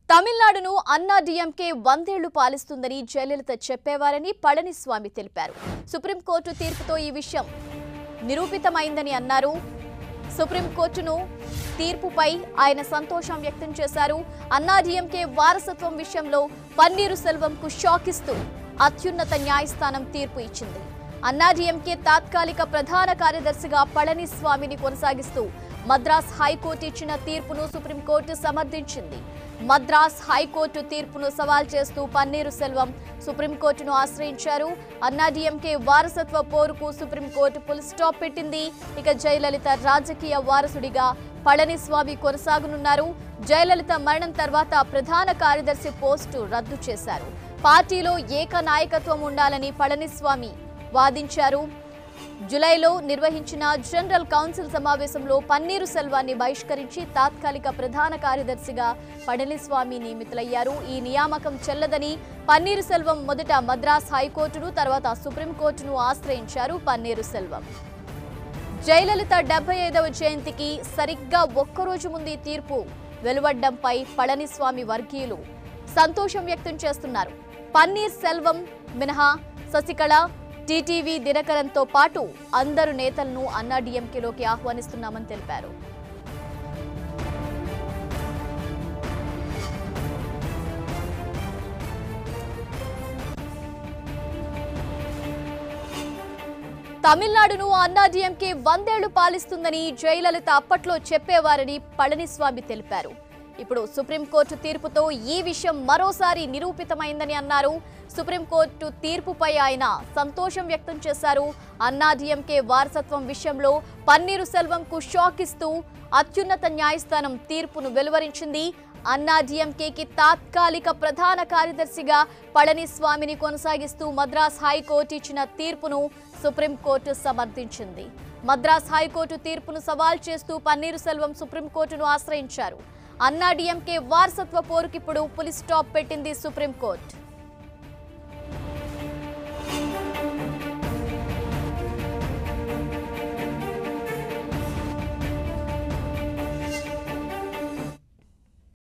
తమిళనాడును అన్నా డిఎంకే వందేళ్లు పాలిస్తుందని జయలలిత చెప్పేవారని పళనిస్వామి తెలిపారు సుప్రీంకోర్టు తీర్పుతో ఈ విషయం నిరూపితమైందని అన్నారు సుప్రీంకోర్టును తీర్పుపై ఆయన సంతోషం వ్యక్తం చేశారు అన్నా డిఎంకే వారసత్వం విషయంలో పన్నీరు సెల్వంకు షాక్ ఇస్తూ అత్యున్నత న్యాయస్థానం తీర్పు ఇచ్చింది అన్నా డిఎంకే తాత్కాలిక ప్రధాన కార్యదర్శిగా పళనిస్వామిని కొనసాగిస్తూ మద్రాస్ హైకోర్టు ఇచ్చిన తీర్పును సుప్రీంకోర్టు సమర్థించింది మద్రాస్ హైకోర్టు తీర్పును సవాల్ చేస్తూ పన్నీరు సెల్వం సుప్రీంకోర్టును ఆశ్రయించారు అన్నాడీఎంకే వారసత్వ పోరుకు సుప్రీంకోర్టు ఫుల్ స్టాప్ పెట్టింది ఇక జయలలిత రాజకీయ వారసుడిగా పళనిస్వామి కొనసాగనున్నారు జయలలిత మరణం తర్వాత ప్రధాన కార్యదర్శి పోస్టు రద్దు చేశారు పార్టీలో ఏక నాయకత్వం ఉండాలని పళనిస్వామి వాదించారు జులైలో నిర్వహించిన జనరల్ కౌన్సిల్ సమావేశంలో పన్నీరు సెల్వాన్ని బహిష్కరించి తాత్కాలిక ప్రధాన కార్యదర్శిగా పళనిస్వామి నియమితులయ్యారు ఈ నియామకం చెల్లదని పన్నీరు సెల్వం మొదట మద్రాస్ హైకోర్టును తర్వాత సుప్రీంకోర్టును ఆశ్రయించారు పన్నీరు సెల్వం జయలలిత డెబ్బై ఐదవ జయంతికి సరిగ్గా ఒక్కరోజు ముందు ఈ తీర్పు వెలువడ్డంపై పళనిస్వామి వర్గీయులు సంతోషం వ్యక్తం చేస్తున్నారు పన్నీర్ సెల్వం మినహా శశికళ టీటీవీ దినకరన్తో పాటు అందరు నేతలను అన్నా డిఎంకేలోకి ఆహ్వానిస్తున్నామని తెలిపారు తమిళనాడును అన్నా డిఎంకే వందేళ్లు పాలిస్తుందని జయలలిత అప్పట్లో చెప్పేవారని పళనిస్వామి తెలిపారు ఇప్పుడు సుప్రీంకోర్టు తీర్పుతో ఈ విషయం మరోసారి నిరూపితమైందని అన్నారు సుప్రీంకోర్టు తీర్పుపై ఆయన సంతోషం వ్యక్తం చేశారు అన్నా డిఎంకే వారసత్వం విషయంలో పన్నీరు సెల్వంకు షాక్ ఇస్తూ అత్యున్నత న్యాయస్థానం తీర్పును వెలువరించింది అన్నా డిఎంకేకి తాత్కాలిక ప్రధాన కార్యదర్శిగా పళనిస్వామిని కొనసాగిస్తూ మద్రాస్ హైకోర్టు ఇచ్చిన తీర్పును సుప్రీంకోర్టు సమర్థించింది మద్రాస్ హైకోర్టు తీర్పును సవాల్ చేస్తూ పన్నీరు సెల్వం సుప్రీంకోర్టును ఆశ్రయించారు అన్నా డిఎంకే వారసత్వ పోరుకిప్పుడు పులి స్టాప్ పెట్టింది సుప్రీంకోర్టు